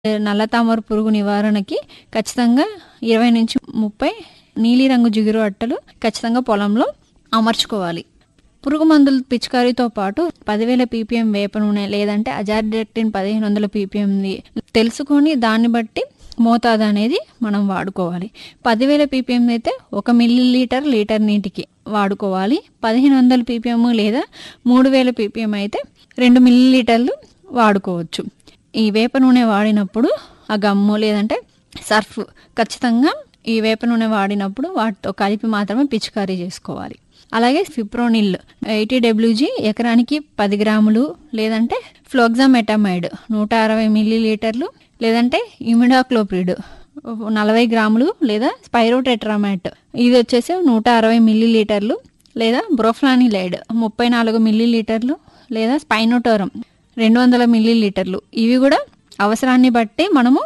నల్ల తామర పురుగు నివారణకి ఖచ్చితంగా ఇరవై నుంచి ముప్పై నీలిరంగు జిగురు అట్టలు ఖచ్చితంగా పొలంలో అమర్చుకోవాలి పురుగు మందుల పిచికారీతో పాటు పదివేల పీపీఎం వేప నూనె లేదంటే అజార్డెక్టిన్ పదిహేను వందల పీపీఎంది తెలుసుకొని దాన్ని బట్టి మోతాదు అనేది మనం వాడుకోవాలి పదివేల పీపీఎం అయితే ఒక మిల్లీ లీటర్ లీటర్ నీటికి వాడుకోవాలి పదిహేను వందల పీపీఎం లేదా మూడు వేల పీపీఎం అయితే రెండు మిల్లీ లీటర్లు వాడుకోవచ్చు ఈ వేప నూనె వాడినప్పుడు ఆ గమ్ము లేదంటే సర్ఫ్ ఖచ్చితంగా ఈ వేప నూనె వాడినప్పుడు వాటితో కలిపి మాత్రమే పిచికారీ చేసుకోవాలి అలాగే ఫిప్రోనిల్ ఎయిటీ డబ్ల్యూజీ ఎకరానికి పది గ్రాములు లేదంటే ఫ్లోగ్జామెటమైడ్ నూట అరవై మిల్లీ లీటర్లు లేదంటే ఇమిడాక్లోప్రిడ్ నలభై గ్రాములు లేదా స్పైరోటెట్రామాట్ ఇది వచ్చేసి నూట అరవై మిల్లీ లీటర్లు లేదా బ్రోఫ్లానిలైడ్ ముప్పై నాలుగు మిల్లీ లీటర్లు లేదా స్పైనోటోరం రెండు వందల మిల్లీ లీటర్లు ఇవి కూడా అవసరాన్ని బట్టి మనము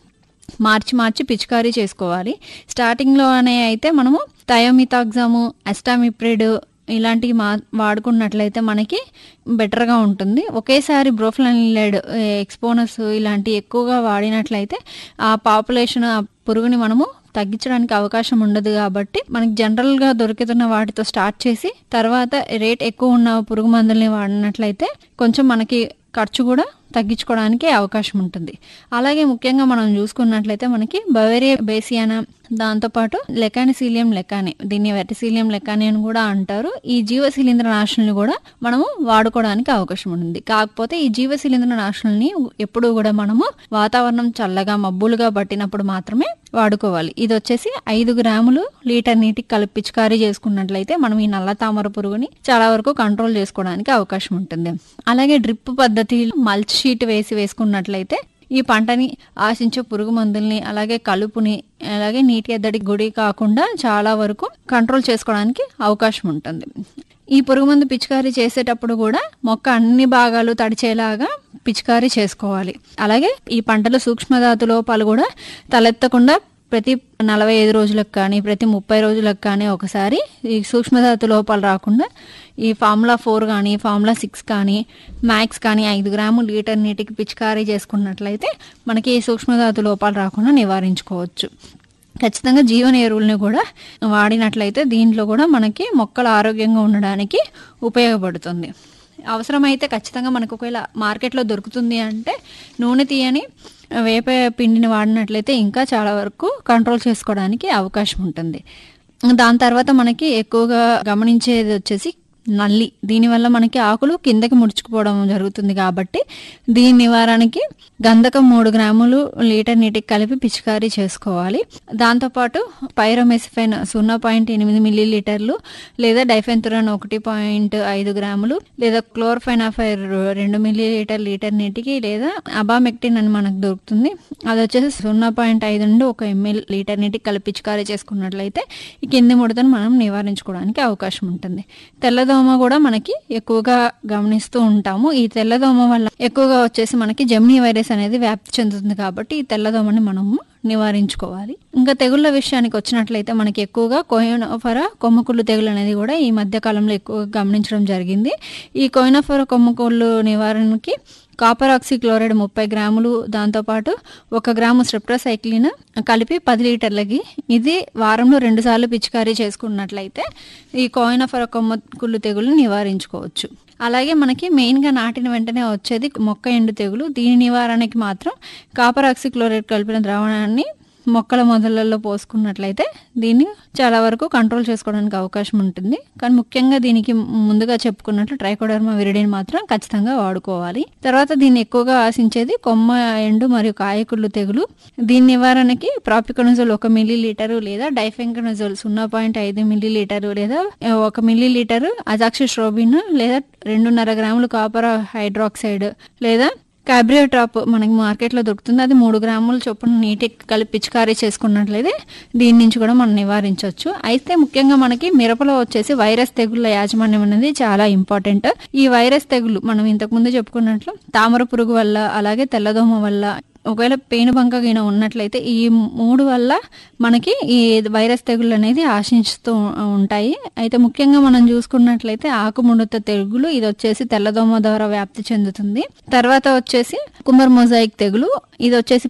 మార్చి మార్చి పిచికారీ చేసుకోవాలి స్టార్టింగ్లోనే అయితే మనము థయోమితాగ్జాము అస్టామిప్రిడ్ ఇలాంటివి మా వాడుకున్నట్లయితే మనకి బెటర్గా ఉంటుంది ఒకేసారి బ్రోఫ్లైడ్ ఎక్స్పోనస్ ఇలాంటి ఎక్కువగా వాడినట్లయితే ఆ పాపులేషన్ ఆ పురుగుని మనము తగ్గించడానికి అవకాశం ఉండదు కాబట్టి మనకి జనరల్గా దొరుకుతున్న వాటితో స్టార్ట్ చేసి తర్వాత రేట్ ఎక్కువ ఉన్న పురుగు మందుల్ని వాడినట్లయితే కొంచెం మనకి ఖర్చు కూడా తగ్గించుకోవడానికి అవకాశం ఉంటుంది అలాగే ముఖ్యంగా మనం చూసుకున్నట్లయితే మనకి బవేరియా బేసియానా దాంతోపాటు లెకానిసీలియం లెకాని దీన్ని వెటిసీలియం లెకాని అని కూడా అంటారు ఈ జీవ శిలీంద్ర నాశనల్ని కూడా మనము వాడుకోవడానికి అవకాశం ఉంటుంది కాకపోతే ఈ జీవ శిలీంద్ర నాశనల్ని ఎప్పుడు కూడా మనము వాతావరణం చల్లగా మబ్బులుగా పట్టినప్పుడు మాత్రమే వాడుకోవాలి ఇది వచ్చేసి ఐదు గ్రాములు లీటర్ నీటికి కలిపి పిచికారీ చేసుకున్నట్లయితే మనం ఈ నల్ల తామర పురుగుని చాలా వరకు కంట్రోల్ చేసుకోవడానికి అవకాశం ఉంటుంది అలాగే డ్రిప్ పద్ధతి మల్చ్ షీట్ వేసి వేసుకున్నట్లయితే ఈ పంటని ఆశించే పురుగు మందుల్ని అలాగే కలుపుని అలాగే నీటి ఎద్దడి గుడి కాకుండా చాలా వరకు కంట్రోల్ చేసుకోవడానికి అవకాశం ఉంటుంది ఈ పురుగు మందు పిచికారీ చేసేటప్పుడు కూడా మొక్క అన్ని భాగాలు తడిచేలాగా పిచికారీ చేసుకోవాలి అలాగే ఈ పంటలో సూక్ష్మధాతు లోపాలు కూడా తలెత్తకుండా ప్రతి నలభై ఐదు రోజులకు కానీ ప్రతి ముప్పై రోజులకు కానీ ఒకసారి ఈ సూక్ష్మధాతు లోపాలు రాకుండా ఈ ఫార్ములా ఫోర్ కానీ ఫార్ములా సిక్స్ కానీ మ్యాక్స్ కానీ ఐదు గ్రాములు లీటర్ నీటికి పిచికారీ చేసుకున్నట్లయితే మనకి ఈ సూక్ష్మధాతు లోపాలు రాకుండా నివారించుకోవచ్చు ఖచ్చితంగా జీవన ఎరువుల్ని కూడా వాడినట్లయితే దీంట్లో కూడా మనకి మొక్కలు ఆరోగ్యంగా ఉండడానికి ఉపయోగపడుతుంది అవసరమైతే ఖచ్చితంగా మనకు ఒకవేళ మార్కెట్లో దొరుకుతుంది అంటే నూనె తీయని వేప పిండిని వాడినట్లయితే ఇంకా చాలా వరకు కంట్రోల్ చేసుకోవడానికి అవకాశం ఉంటుంది దాని తర్వాత మనకి ఎక్కువగా గమనించేది వచ్చేసి నల్లి దీనివల్ల మనకి ఆకులు కిందకి ముడుచుకుపోవడం జరుగుతుంది కాబట్టి దీని నివారణకి గంధకం మూడు గ్రాములు లీటర్ నీటికి కలిపి పిచికారీ చేసుకోవాలి దాంతోపాటు పైరోమెసిఫైన్ సున్నా పాయింట్ ఎనిమిది మిల్లీ లీటర్లు లేదా డైఫెన్తురాన్ ఒకటి పాయింట్ ఐదు గ్రాములు లేదా క్లోర్ఫైనాఫైర్ రెండు మిల్లీ లీటర్ లీటర్ నీటికి లేదా అబామెక్టిన్ అని మనకు దొరుకుతుంది అది వచ్చేసి సున్నా పాయింట్ ఐదు నుండి ఒక ఎంఎల్ లీటర్ నీటికి కలిపి పిచికారీ చేసుకున్నట్లయితే ఈ కింది ముడతను మనం నివారించుకోవడానికి అవకాశం ఉంటుంది తెల్లదోమ కూడా మనకి ఎక్కువగా గమనిస్తూ ఉంటాము ఈ తెల్లదోమ వల్ల ఎక్కువగా వచ్చేసి మనకి జెమినీ వైరస్ అనేది వ్యాప్తి చెందుతుంది కాబట్టి ఈ తెల్లదోమని మనము నివారించుకోవాలి ఇంకా తెగుళ్ళ విషయానికి వచ్చినట్లయితే మనకి ఎక్కువగా కోయినోఫర కొమ్మకుళ్ళు తెగులు అనేది కూడా ఈ మధ్య కాలంలో ఎక్కువగా గమనించడం జరిగింది ఈ కోయినోఫర కొమ్మకుళ్ళు నివారణకి కాపర్ ఆక్సిక్లోరైడ్ ముప్పై గ్రాములు దాంతోపాటు ఒక గ్రాము స్ట్రెప్టోసైక్లిన్ కలిపి పది లీటర్లకి ఇది వారంలో రెండు సార్లు పిచికారీ చేసుకున్నట్లయితే ఈ కోయినఫర కొమ్మ కుళ్ళు తెగులు నివారించుకోవచ్చు అలాగే మనకి మెయిన్గా నాటిన వెంటనే వచ్చేది మొక్క ఎండు తెగులు దీని నివారణకి మాత్రం కాపర్ ఆక్సిక్లోరైడ్ కలిపిన ద్రావణాన్ని మొక్కల మొదలలో పోసుకున్నట్లయితే దీన్ని చాలా వరకు కంట్రోల్ చేసుకోవడానికి అవకాశం ఉంటుంది కానీ ముఖ్యంగా దీనికి ముందుగా చెప్పుకున్నట్లు ట్రైకోడర్మా విరిడిని మాత్రం ఖచ్చితంగా వాడుకోవాలి తర్వాత దీన్ని ఎక్కువగా ఆశించేది కొమ్మ ఎండు మరియు కాయకుళ్ళు తెగులు దీని నివారణకి ప్రాపికనజోల్ ఒక మిల్లీ లీటరు లేదా డైఫెంకనజోల్ సున్నా పాయింట్ ఐదు మిల్లీ లీటరు లేదా ఒక మిల్లీ లీటరు అజాక్సిస్ట్రోబిన్ లేదా రెండున్నర గ్రాములు కాపర్ హైడ్రాక్సైడ్ లేదా క్యాబ్రియోట్రాప్ మనకి మార్కెట్లో దొరుకుతుంది అది మూడు గ్రాముల చొప్పున నీటికి కలిపి పిచికారీ చేసుకున్నట్లయితే దీని నుంచి కూడా మనం నివారించవచ్చు అయితే ముఖ్యంగా మనకి మిరపలో వచ్చేసి వైరస్ తెగుళ్ళ యాజమాన్యం అనేది చాలా ఇంపార్టెంట్ ఈ వైరస్ తెగులు మనం ఇంతకు ముందు చెప్పుకున్నట్లు తామర పురుగు వల్ల అలాగే తెల్లదోమ వల్ల ఒకవేళ పేనుబంక గిన ఉన్నట్లయితే ఈ మూడు వల్ల మనకి ఈ వైరస్ తెగుళ్ళు అనేది ఆశించుతూ ఉంటాయి అయితే ముఖ్యంగా మనం చూసుకున్నట్లయితే ఆకుముడత తెగులు ఇది వచ్చేసి తెల్లదోమ ద్వారా వ్యాప్తి చెందుతుంది తర్వాత వచ్చేసి కుమర్ మొజాయిక్ తెగులు ఇది వచ్చేసి